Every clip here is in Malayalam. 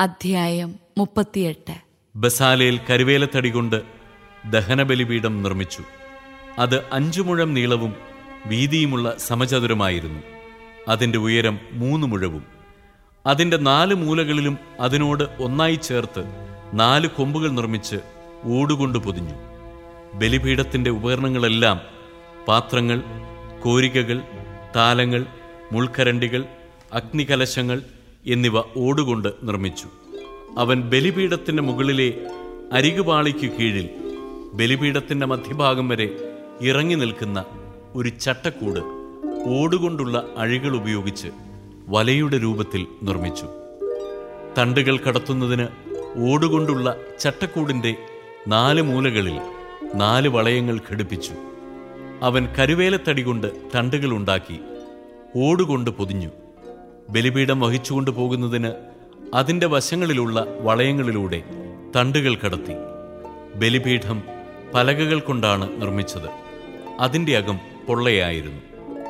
അധ്യായം മുപ്പത്തിയെട്ട് ബസാലയിൽ കരുവേലത്തടി കൊണ്ട് ദഹനബലിപീഠം നിർമ്മിച്ചു അത് അഞ്ചു മുഴം നീളവും വീതിയുമുള്ള സമചതുരമായിരുന്നു അതിൻ്റെ ഉയരം മൂന്ന് മുഴവും അതിൻ്റെ നാല് മൂലകളിലും അതിനോട് ഒന്നായി ചേർത്ത് നാല് കൊമ്പുകൾ നിർമ്മിച്ച് ഓടുകൊണ്ട് പൊതിഞ്ഞു ബലിപീഠത്തിൻ്റെ ഉപകരണങ്ങളെല്ലാം പാത്രങ്ങൾ കോരികകൾ താലങ്ങൾ മുൾക്കരണ്ടികൾ അഗ്നികലശങ്ങൾ എന്നിവ ഓടുകൊണ്ട് നിർമ്മിച്ചു അവൻ ബലിപീഠത്തിന്റെ മുകളിലെ അരികുപാളിക്ക് കീഴിൽ ബലിപീഠത്തിന്റെ മധ്യഭാഗം വരെ ഇറങ്ങി നിൽക്കുന്ന ഒരു ചട്ടക്കൂട് ഓടുകൊണ്ടുള്ള അഴികൾ ഉപയോഗിച്ച് വലയുടെ രൂപത്തിൽ നിർമ്മിച്ചു തണ്ടുകൾ കടത്തുന്നതിന് ഓടുകൊണ്ടുള്ള ചട്ടക്കൂടിന്റെ നാല് മൂലകളിൽ നാല് വളയങ്ങൾ ഘടിപ്പിച്ചു അവൻ കരുവേലത്തടി കൊണ്ട് തണ്ടുകൾ ഉണ്ടാക്കി ഓടുകൊണ്ട് പൊതിഞ്ഞു ബലിപീഠം വഹിച്ചുകൊണ്ട് പോകുന്നതിന് അതിൻ്റെ വശങ്ങളിലുള്ള വളയങ്ങളിലൂടെ തണ്ടുകൾ കടത്തി ബലിപീഠം പലകകൾ കൊണ്ടാണ് നിർമ്മിച്ചത് അതിൻ്റെ അകം പൊള്ളയായിരുന്നു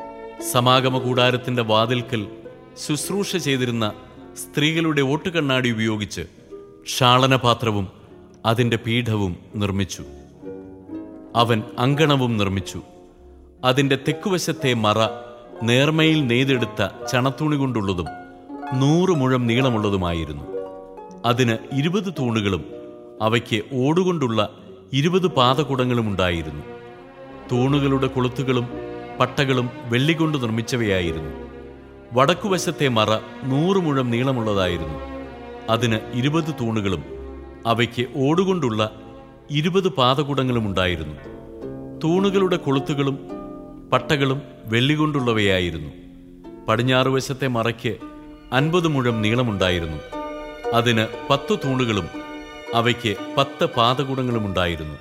സമാഗമ കൂടാരത്തിന്റെ വാതിൽക്കൽ ശുശ്രൂഷ ചെയ്തിരുന്ന സ്ത്രീകളുടെ ഓട്ടുകണ്ണാടി ഉപയോഗിച്ച് ക്ഷാളനപാത്രവും അതിൻ്റെ പീഠവും നിർമ്മിച്ചു അവൻ അങ്കണവും നിർമ്മിച്ചു അതിൻ്റെ തെക്കുവശത്തെ മറ നേർമയിൽ നെയ്തെടുത്ത ചണത്തുണി കൊണ്ടുള്ളതും നൂറ് മുഴം നീളമുള്ളതുമായിരുന്നു അതിന് ഇരുപത് തൂണുകളും അവയ്ക്ക് ഓടുകൊണ്ടുള്ള ഇരുപത് പാതകുടങ്ങളും ഉണ്ടായിരുന്നു തൂണുകളുടെ കൊളുത്തുകളും പട്ടകളും വെള്ളികൊണ്ട് നിർമ്മിച്ചവയായിരുന്നു വടക്കുവശത്തെ മറ നൂറ് മുഴം നീളമുള്ളതായിരുന്നു അതിന് ഇരുപത് തൂണുകളും അവയ്ക്ക് ഓടുകൊണ്ടുള്ള ഇരുപത് പാതകുടങ്ങളും ഉണ്ടായിരുന്നു തൂണുകളുടെ കൊളുത്തുകളും പട്ടകളും വെള്ളികൊണ്ടുള്ളവയായിരുന്നു പടിഞ്ഞാറ് വശത്തെ മറയ്ക്ക് അൻപത് മുഴം നീളമുണ്ടായിരുന്നു അതിന് പത്ത് തൂണുകളും അവയ്ക്ക് പത്ത് പാതകുടങ്ങളും ഉണ്ടായിരുന്നു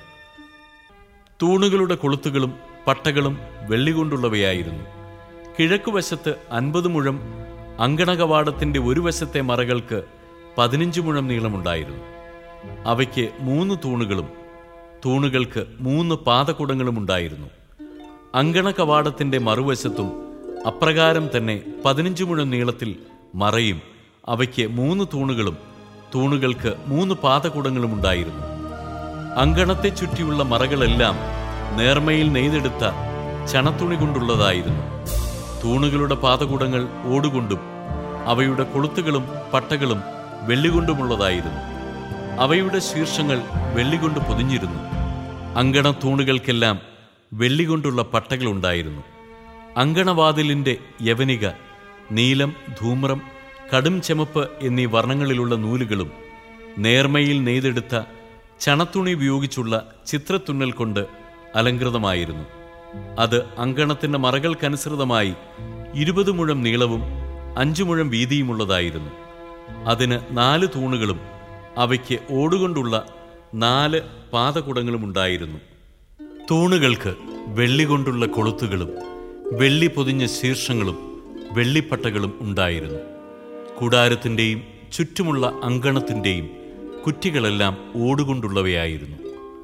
തൂണുകളുടെ കൊളുത്തുകളും പട്ടകളും വെള്ളികൊണ്ടുള്ളവയായിരുന്നു കിഴക്കുവശത്ത് അൻപത് മുഴം അങ്കണകവാടത്തിന്റെ ഒരു വശത്തെ മറകൾക്ക് പതിനഞ്ച് മുഴം നീളമുണ്ടായിരുന്നു അവയ്ക്ക് മൂന്ന് തൂണുകളും തൂണുകൾക്ക് മൂന്ന് പാതകുടങ്ങളും ഉണ്ടായിരുന്നു അങ്കണ കവാടത്തിന്റെ മറുവശത്തും അപ്രകാരം തന്നെ പതിനഞ്ച് മുഴം നീളത്തിൽ മറയും അവയ്ക്ക് മൂന്ന് തൂണുകളും തൂണുകൾക്ക് മൂന്ന് പാതകുടങ്ങളും ഉണ്ടായിരുന്നു അങ്കണത്തെ ചുറ്റിയുള്ള മറകളെല്ലാം നേർമയിൽ നെയ്തെടുത്ത ചണത്തുണി കൊണ്ടുള്ളതായിരുന്നു തൂണുകളുടെ പാതകുടങ്ങൾ ഓടുകൊണ്ടും അവയുടെ കൊളുത്തുകളും പട്ടകളും വെള്ളികൊണ്ടുമുള്ളതായിരുന്നു അവയുടെ ശീർഷങ്ങൾ വെള്ളികൊണ്ട് പൊതിഞ്ഞിരുന്നു അങ്കണ തൂണുകൾക്കെല്ലാം വെള്ളികൊണ്ടുള്ള പട്ടകളുണ്ടായിരുന്നു അങ്കണവാതിലിന്റെ യവനിക നീലം ധൂമ്രം കടും ചെമപ്പ് എന്നീ വർണ്ണങ്ങളിലുള്ള നൂലുകളും നേർമയിൽ നെയ്തെടുത്ത ചണത്തുണി ഉപയോഗിച്ചുള്ള ചിത്രത്തുന്നൽ കൊണ്ട് അലങ്കൃതമായിരുന്നു അത് അങ്കണത്തിന്റെ മറകൾക്കനുസൃതമായി ഇരുപത് മുഴം നീളവും അഞ്ചു മുഴം വീതിയുമുള്ളതായിരുന്നു അതിന് നാല് തൂണുകളും അവയ്ക്ക് ഓടുകൊണ്ടുള്ള നാല് പാതകുടങ്ങളും ഉണ്ടായിരുന്നു തൂണുകൾക്ക് വെള്ളി കൊണ്ടുള്ള കൊളുത്തുകളും വെള്ളി പൊതിഞ്ഞ ശീർഷങ്ങളും വെള്ളിപ്പട്ടകളും ഉണ്ടായിരുന്നു കൂടാരത്തിൻ്റെയും ചുറ്റുമുള്ള അങ്കണത്തിൻ്റെയും കുറ്റികളെല്ലാം ഓടുകൊണ്ടുള്ളവയായിരുന്നു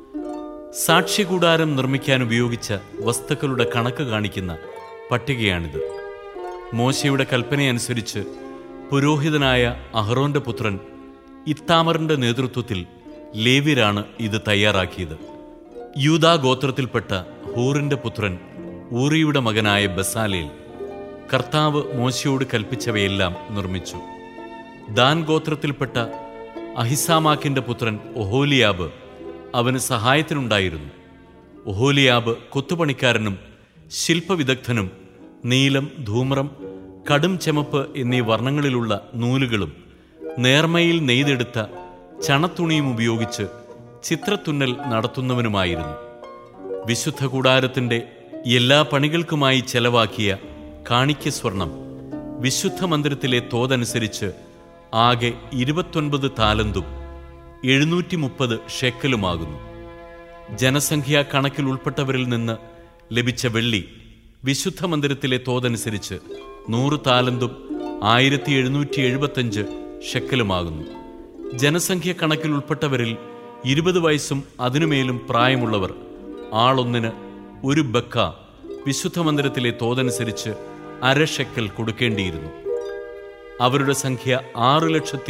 സാക്ഷ്യകൂടാരം നിർമ്മിക്കാൻ ഉപയോഗിച്ച വസ്തുക്കളുടെ കണക്ക് കാണിക്കുന്ന പട്ടികയാണിത് മോശയുടെ കൽപ്പനയനുസരിച്ച് പുരോഹിതനായ അഹ്റോന്റെ പുത്രൻ ഇത്താമറിന്റെ നേതൃത്വത്തിൽ ലേവ്യരാണ് ഇത് തയ്യാറാക്കിയത് യൂദാ ഗോത്രത്തിൽപ്പെട്ട ഹൂറിന്റെ പുത്രൻ ഊറിയുടെ മകനായ ബസാലേൽ കർത്താവ് മോശയോട് കൽപ്പിച്ചവയെല്ലാം നിർമ്മിച്ചു ദാൻ ഗോത്രത്തിൽപ്പെട്ട അഹിസാമാക്കിന്റെ പുത്രൻ ഒഹോലിയാബ് അവന് സഹായത്തിനുണ്ടായിരുന്നു ഒഹോലിയാബ് കൊത്തുപണിക്കാരനും ശില്പവിദഗ്ധനും നീലം ധൂമ്രം കടും ചെമപ്പ് എന്നീ വർണ്ണങ്ങളിലുള്ള നൂലുകളും നേർമയിൽ നെയ്തെടുത്ത ചണത്തുണിയും ഉപയോഗിച്ച് ചിത്രത്തുന്നൽ നടത്തുന്നവനുമായിരുന്നു വിശുദ്ധ കൂടാരത്തിന്റെ എല്ലാ പണികൾക്കുമായി ചെലവാക്കിയ കാണിക്ക സ്വർണം വിശുദ്ധ മന്ദിരത്തിലെ തോതനുസരിച്ച് ആകെ ഇരുപത്തൊൻപത് താലന്തും എഴുന്നൂറ്റി മുപ്പത് ഷെക്കലുമാകുന്നു ജനസംഖ്യാ കണക്കിൽ ഉൾപ്പെട്ടവരിൽ നിന്ന് ലഭിച്ച വെള്ളി വിശുദ്ധ മന്ദിരത്തിലെ തോതനുസരിച്ച് നൂറ് താലന്തും ആയിരത്തി എഴുന്നൂറ്റി എഴുപത്തഞ്ച് ഷെക്കലുമാകുന്നു ജനസംഖ്യ കണക്കിൽ ഉൾപ്പെട്ടവരിൽ ഇരുപത് വയസ്സും അതിനുമേലും പ്രായമുള്ളവർ ആളൊന്നിന് ഒരു ബക്ക വിശുദ്ധ മന്ദിരത്തിലെ തോതനുസരിച്ച് അര ഷെക്കൽ കൊടുക്കേണ്ടിയിരുന്നു അവരുടെ സംഖ്യ ആറു ലക്ഷത്തി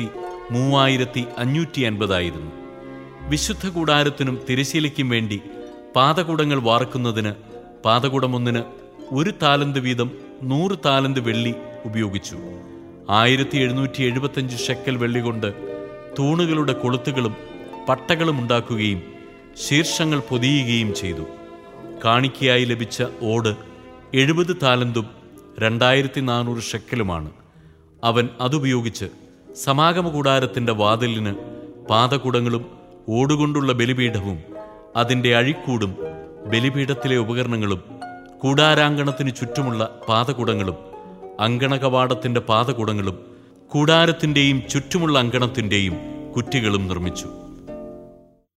മൂവായിരത്തി അഞ്ഞൂറ്റി അൻപതായിരുന്നു വിശുദ്ധ കൂടാരത്തിനും തിരശീലയ്ക്കും വേണ്ടി പാതകുടങ്ങൾ വാർക്കുന്നതിന് പാതകുടമൊന്നിന് ഒരു താലന്ത് വീതം നൂറ് താലന്ത് വെള്ളി ഉപയോഗിച്ചു ആയിരത്തി എഴുന്നൂറ്റി എഴുപത്തഞ്ച് ഷെക്കൽ വെള്ളി കൊണ്ട് തൂണുകളുടെ കൊളുത്തുകളും പട്ടകളും ഉണ്ടാക്കുകയും ശീർഷങ്ങൾ പൊതിയുകയും ചെയ്തു കാണിക്കയായി ലഭിച്ച ഓട് എഴുപത് താലന്തും രണ്ടായിരത്തി നാനൂറ് ഷെക്കലുമാണ് അവൻ അതുപയോഗിച്ച് സമാഗമ കൂടാരത്തിന്റെ വാതിലിന് പാതകുടങ്ങളും ഓടുകൊണ്ടുള്ള ബലിപീഠവും അതിന്റെ അഴിക്കൂടും ബലിപീഠത്തിലെ ഉപകരണങ്ങളും കൂടാരാങ്കണത്തിന് ചുറ്റുമുള്ള പാതകുടങ്ങളും അങ്കണകവാടത്തിന്റെ പാതകുടങ്ങളും കൂടാരത്തിന്റെയും ചുറ്റുമുള്ള അങ്കണത്തിന്റെയും കുറ്റികളും നിർമ്മിച്ചു